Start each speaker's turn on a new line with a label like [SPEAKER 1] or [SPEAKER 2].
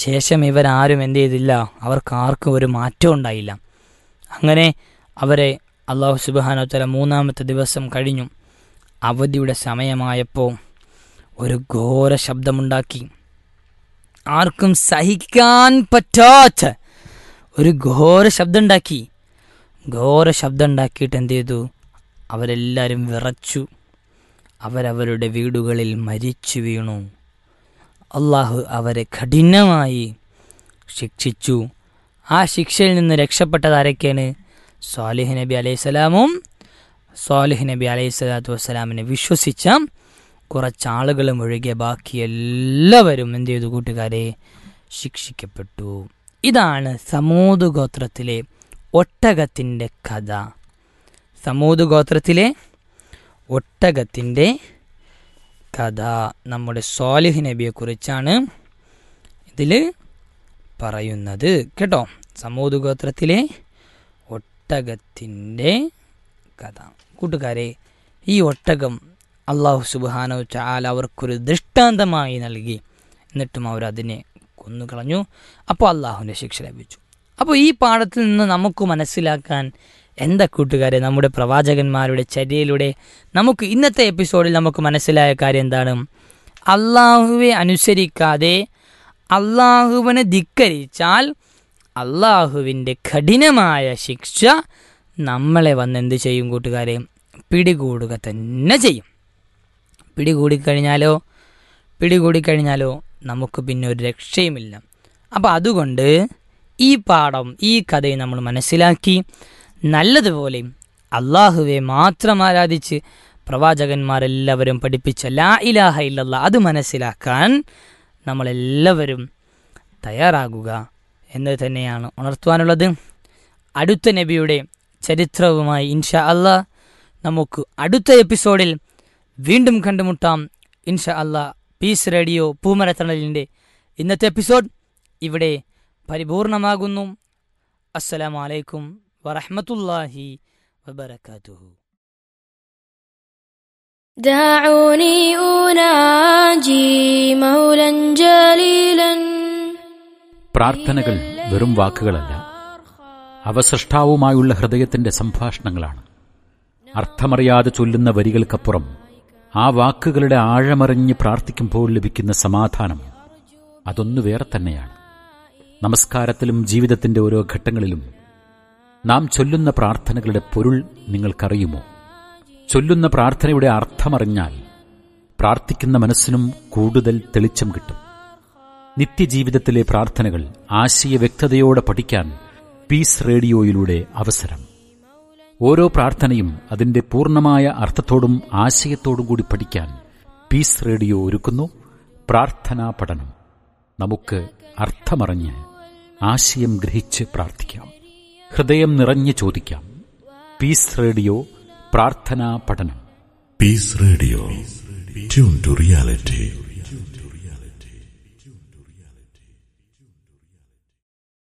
[SPEAKER 1] ശേഷം ഇവരാരും എന്ത് ചെയ്തില്ല അവർക്ക് ആർക്കും ഒരു മാറ്റവും ഉണ്ടായില്ല അങ്ങനെ അവരെ അള്ളാഹു സുബാനോത്തല മൂന്നാമത്തെ ദിവസം കഴിഞ്ഞു അവധിയുടെ സമയമായപ്പോൾ ഒരു ഘോര ശബ്ദമുണ്ടാക്കി ആർക്കും സഹിക്കാൻ പറ്റാത്ത ഒരു ഘോര ശബ്ദം ഉണ്ടാക്കി ഘോര ശബ്ദം ഉണ്ടാക്കിയിട്ട് എന്ത് ചെയ്തു അവരെല്ലാവരും വിറച്ചു അവരവരുടെ വീടുകളിൽ മരിച്ചു വീണു അള്ളാഹു അവരെ കഠിനമായി ശിക്ഷിച്ചു ആ ശിക്ഷയിൽ നിന്ന് രക്ഷപ്പെട്ടത് ആരൊക്കെയാണ് സ്വാലിഹ് നബി അലൈഹി സ്വലാമും സ്വാലിഹ് നബി അലൈഹി സ്വലാത്തു വസ്സലാമിനെ വിശ്വസിച്ച കുറച്ചാളുകളും ഒഴികെ ബാക്കി എല്ലാവരും എന്ത് ചെയ്തു കൂട്ടുകാരെ ശിക്ഷിക്കപ്പെട്ടു ഇതാണ് സമൂത് ഗോത്രത്തിലെ ഒട്ടകത്തിൻ്റെ കഥ സമൂത് ഗോത്രത്തിലെ ഒട്ടകത്തിൻ്റെ കഥ നമ്മുടെ സ്വാലിഹ് നബിയെക്കുറിച്ചാണ് ഇതിൽ പറയുന്നത് കേട്ടോ സമൂത് ഗോത്രത്തിലെ ഒട്ടകത്തിൻ്റെ കഥ കൂട്ടുകാരെ ഈ ഒട്ടകം അള്ളാഹു സുബാനോ ചാല അവർക്കൊരു ദൃഷ്ടാന്തമായി നൽകി എന്നിട്ടും അവരതിനെ കൊന്നുകളഞ്ഞു അപ്പോൾ അള്ളാഹുവിൻ്റെ ശിക്ഷ ലഭിച്ചു അപ്പോൾ ഈ പാഠത്തിൽ നിന്ന് നമുക്ക് മനസ്സിലാക്കാൻ എന്താ കൂട്ടുകാരെ നമ്മുടെ പ്രവാചകന്മാരുടെ ചര്യയിലൂടെ നമുക്ക് ഇന്നത്തെ എപ്പിസോഡിൽ നമുക്ക് മനസ്സിലായ കാര്യം എന്താണ് അള്ളാഹുവെ അനുസരിക്കാതെ അള്ളാഹുവിനെ ധിക്കരിച്ചാൽ അള്ളാഹുവിൻ്റെ കഠിനമായ ശിക്ഷ നമ്മളെ വന്ന് എന്ത് ചെയ്യും കൂട്ടുകാരെ പിടികൂടുക തന്നെ ചെയ്യും പിടികൂടിക്കഴിഞ്ഞാലോ പിടികൂടിക്കഴിഞ്ഞാലോ നമുക്ക് പിന്നെ ഒരു രക്ഷയുമില്ല അപ്പോൾ അതുകൊണ്ട് ഈ പാഠം ഈ കഥയും നമ്മൾ മനസ്സിലാക്കി നല്ലതുപോലെ അള്ളാഹുവെ മാത്രം ആരാധിച്ച് പ്രവാചകന്മാരെല്ലാവരും പഠിപ്പിച്ച ലാ ഇലാഹ ഇല്ലല്ല അത് മനസ്സിലാക്കാൻ നമ്മളെല്ലാവരും തയ്യാറാകുക എന്ന് തന്നെയാണ് ഉണർത്തുവാനുള്ളത് അടുത്ത നബിയുടെ ചരിത്രവുമായി ഇൻഷാ അല്ലാ നമുക്ക് അടുത്ത എപ്പിസോഡിൽ വീണ്ടും കണ്ടുമുട്ടാം ഇൻഷാ അല്ലാ പീസ് റേഡിയോ പൂമരത്തണലിൻ്റെ ഇന്നത്തെ എപ്പിസോഡ് ഇവിടെ പരിപൂർണമാകുന്നു അസ്സലാമലൈക്കും വറഹമത്തല്ലാഹി വബർക്കാത്തുഹു
[SPEAKER 2] دعوني أناجي مولا جليلا
[SPEAKER 3] പ്രാർത്ഥനകൾ വെറും വാക്കുകളല്ല അവ സൃഷ്ടാവുമായുള്ള ഹൃദയത്തിന്റെ സംഭാഷണങ്ങളാണ് അർത്ഥമറിയാതെ ചൊല്ലുന്ന വരികൾക്കപ്പുറം ആ വാക്കുകളുടെ ആഴമറിഞ്ഞ് പ്രാർത്ഥിക്കുമ്പോൾ ലഭിക്കുന്ന സമാധാനം അതൊന്നു വേറെ തന്നെയാണ് നമസ്കാരത്തിലും ജീവിതത്തിന്റെ ഓരോ ഘട്ടങ്ങളിലും നാം ചൊല്ലുന്ന പ്രാർത്ഥനകളുടെ പൊരുൾ നിങ്ങൾക്കറിയുമോ ചൊല്ലുന്ന പ്രാർത്ഥനയുടെ അർത്ഥമറിഞ്ഞാൽ പ്രാർത്ഥിക്കുന്ന മനസ്സിനും കൂടുതൽ തെളിച്ചം കിട്ടും നിത്യജീവിതത്തിലെ പ്രാർത്ഥനകൾ ആശയ വ്യക്തതയോടെ പഠിക്കാൻ പീസ് റേഡിയോയിലൂടെ അവസരം ഓരോ പ്രാർത്ഥനയും അതിന്റെ പൂർണ്ണമായ അർത്ഥത്തോടും ആശയത്തോടും കൂടി പഠിക്കാൻ പീസ് റേഡിയോ ഒരുക്കുന്നു പ്രാർത്ഥനാ പഠനം നമുക്ക് അർത്ഥമറിഞ്ഞ് ആശയം ഗ്രഹിച്ച് പ്രാർത്ഥിക്കാം ഹൃദയം നിറഞ്ഞ് ചോദിക്കാം പീസ് റേഡിയോ പ്രാർത്ഥനാ പഠനം
[SPEAKER 4] Peace Radio. Tune to reality.